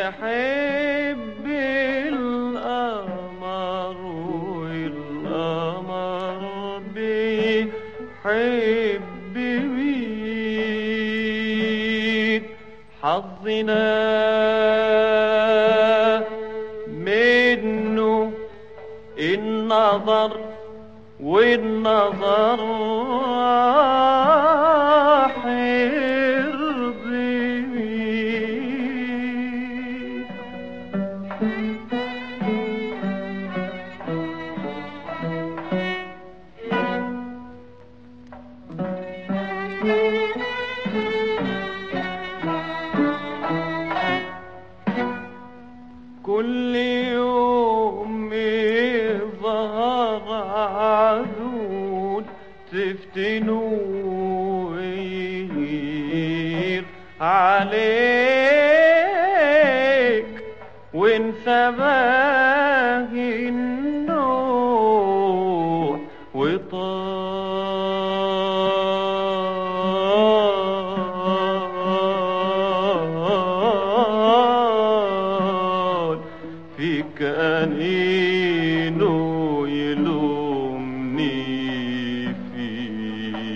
تحب القمر والقمر بيحب مين حظنا منه النظر والنظر حرضي بيه كل يوم يظهر عدود تفتنوا ويغير عليك وانسى باقي النوح وطال فيك أنينو يلومني فيك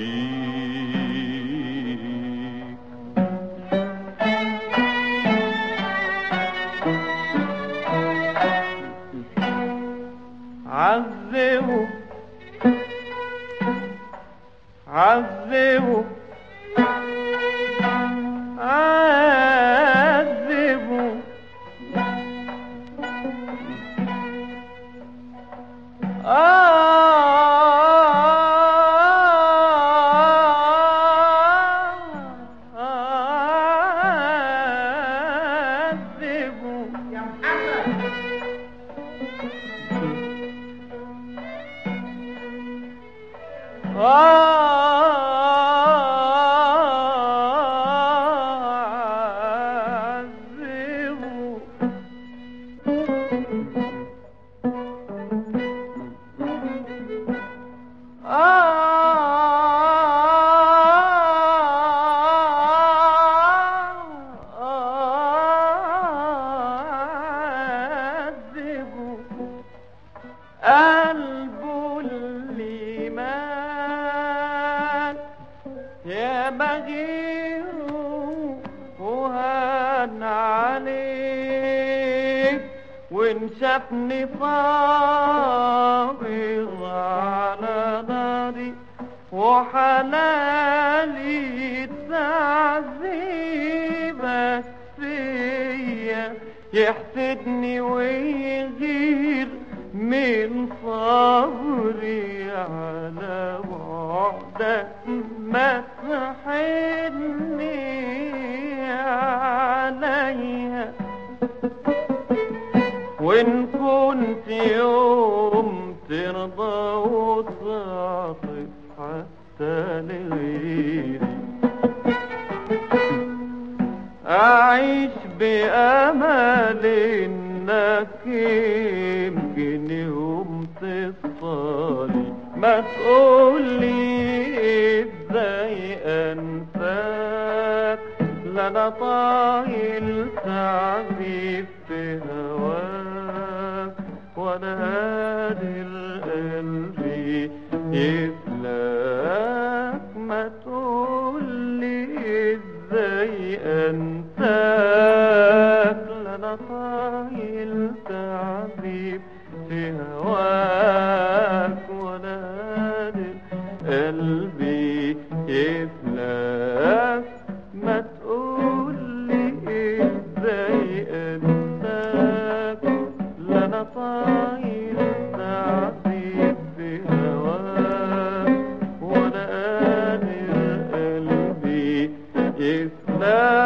عذبه عذبه عذبه عذبه يا محمد عذبه عذبه قلبه اللي مات يا بغير وهان عليك وان شافني فاضل على ناري وحلالي تعذيبك فيا يحسدني ويغير من صبري على بعدك ما تحني عليها وإن كنت يوم ترضى وتعطف حتى لغيري أعيش بأمل إنك يمكن يوم تصالي ما تقولي إزاي أنساك لا أنا طايل تعذيب في هواك ولا قادر قلبي يفلاك ما تقولي ازاي انساك لا انا طايل تعذيب في هواك ولا قادر قلبي يفلاك ما تقولي ازاي انساك لا انا طايل تعذيب في هواك ولا قادر قلبي يفلاك